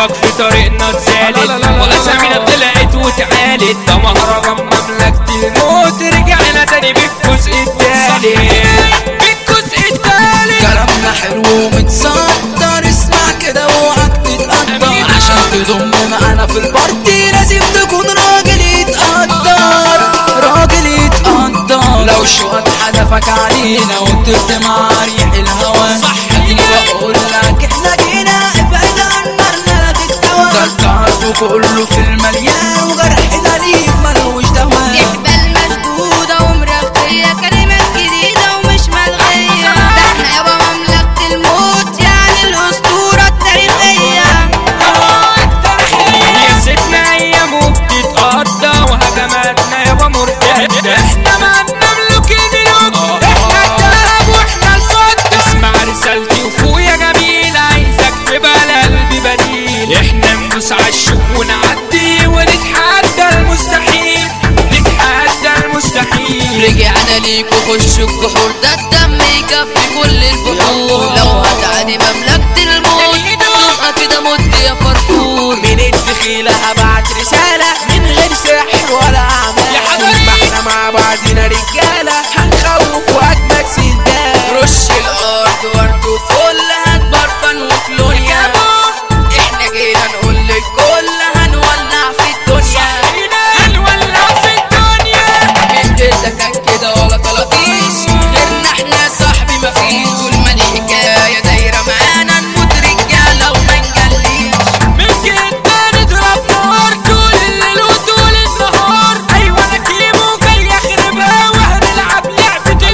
حلوك في طريقنا اتزادت لا لا لا لا لا. واسامينا طلعت واتعالت ده مهرجان مملكة الموت رجعنا تاني بالجزء التالت بالجزء التالت كلامنا حلو ومتصدر اسمع كده واوعك تتقدر عشان تضم معانا في البارتي لازم تكون راجل يتقدر راجل يتقدر لو شوط حدفك علينا وطرت مع ريح الهوا صح اديني بقول لك احنا جينا ابعد عنا في الدوا ده الكعب كله في المليان وجرح دليل ملوش دواء تقبل مشدودة ومرقية كلمات جديدة ومش ملغية ده احنا يابا مملكة الموت يعني الأسطورة التاريخية يا ستنا ايام وبتتقضى وهجماتنا يابا مرتدة احنا ما بنملك الملوك احنا الدهب واحنا الفضة اسمع رسالتي وفوق يا جميل عايزك تبقى قلبي بديل احنا ندوس عالشوق ونعدي ونتحدى المستحيل نتحدى المستحيل رجعنا ليك وخش الجحور ده الدم يكفي كل البحور لو هتعدي مملكة الموت تبقى كده مت يا فرفور من الدخيلة هبعت رسالة من غير سحر ولا أعمال يا حضري. ما احنا مع بعضنا رجالة هنخوف وأجمد سندال رش الارض ورد وفل هات برفان وكلونيا احنا جينا نقول للكل هنولع في الدنيا هنولع في الدنيا من جلدك كان كده ولا طلطيش غيرنا احنا صاحبي مفيش طول ما دي حكايه دايره معانا نموت رجاله وما نجليش من جدا نضرب نار طول الليل وطول النهار أيوة أنا كيمو جاي أخربها وهنلعب لعبة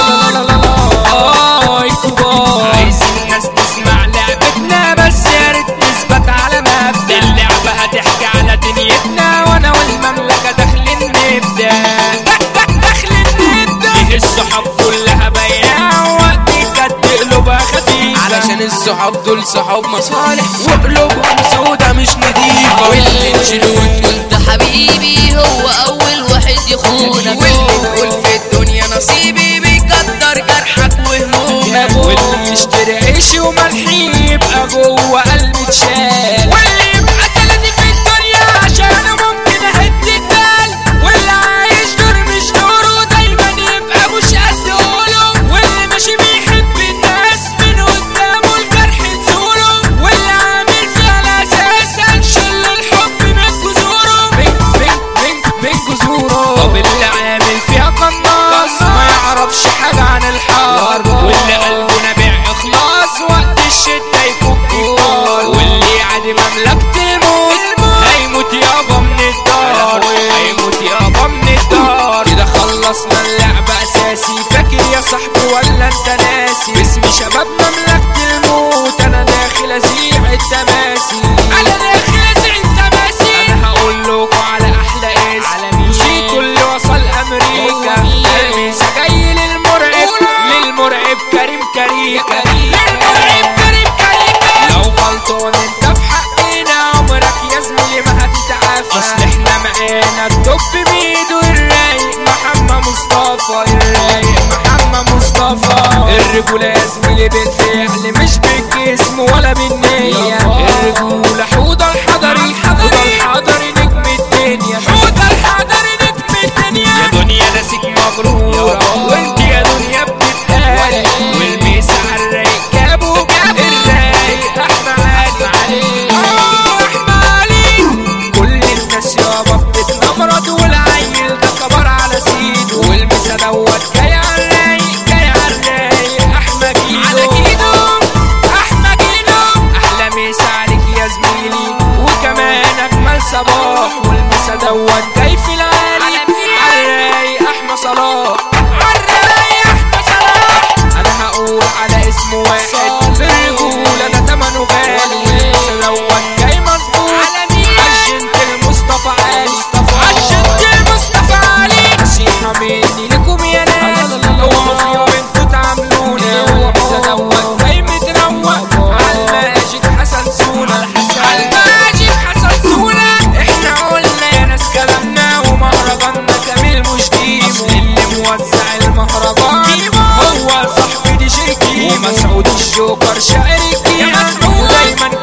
الكبار كبار عايزين الناس تسمع لعبتنا بس يا ريت نثبت على مبدأ اللعبة هتحكي على دنيتنا وأنا والمملكة داخلين نبدأ داخلين نبدأ ليه الصحاب كلها باينة وقت الجد قلوبها خفيفة علشان الصحاب دول صحاب مصالح وقلوبهم سودا مش نضيفة واللي نشيله وتقول ده حبيبي هو اول واحد يخونك واللي تقول في الدنيا نصيبي بيقدر جرحك وهمومك واللي يشتري عيش وملحي يبقى جوه قلبي اتشال واللي يبقى سندي في الدنيا عشان ممكن اهد البال واللي عايش دور مش دوره دايما يبقى مش قد قوله واللي ماشي بيحب الناس من قدامه الجرح تزوره واللي عامل فيها الاساس هنشل الحب من جذوره من من من من جذوره طب اللي عامل فيها قناص ما يعرفش حاجة عن الحرب واللي قلبه نبيع اخلاص وقت الشدة يفك النار واللي يعدي مملكة الموت هيموت يابا من الدار هيموت يابا من الدار كده خلصنا اللعبة اساسي فاكر يا صاحبي ولا انت ناسي اسمي شباب مملكة الموت انا داخل ازيع التماسي انا داخل ازيع التماسي انا هقول لكم على احلى اسم على مين نسيتوا اللي وصل امريكا الميسا جاي للمرعب للمرعب كريم كريكا للمرعب كريم كريكا لو غلطان انت في حقنا عمرك يا زميلي ما هتتعافى اصل احنا معانا الدب ميدو الرايق محمد مصطفى الرايق محمد مصطفى الرجولة يا زميلي بالفعل مش بالجسم ولا بالنية الرجولة حوضة الحضري حوضة الحضري نجم الدنيا حوضة الحضري نجم الدنيا يا دنيا ناسك مغرورة وانت يا دنيا بتتقال والميس على الرايق جابوا جابوا الرايق احمى علي اه احمى علي كل الناس يابا بتتنمرض والعيل ده كبر على سيده والمسا دوت جاي على الرايق جاي على الرايق احمى جيدو على جيدو احمى جيدو احلى مسا عليك يا زميلي وكمان اجمل صباح والمسا دوت جاي في العالي على الرايق احمى صلاح على الرايق احمى صلاح انا هقول على اسم واحد في الرجولة ده تمنه غالي والمسا دوت جاي مظبوط عجنت المصطفى علي عجنت المصطفى علي نصيحة مني لكم يا ناس اوعوا في يوم انتوا تعاملونا والمسا دوت جاي متروق عالماجد حسن سونا عالماجد حسن سونا احنا قلنا يا ناس كلامنا ومهرجاننا كامل مش كيمو اللي موزع المهرجان هو صاحبي دي جي كيمو ومسعود الجوكر شاعر كيمو ودايما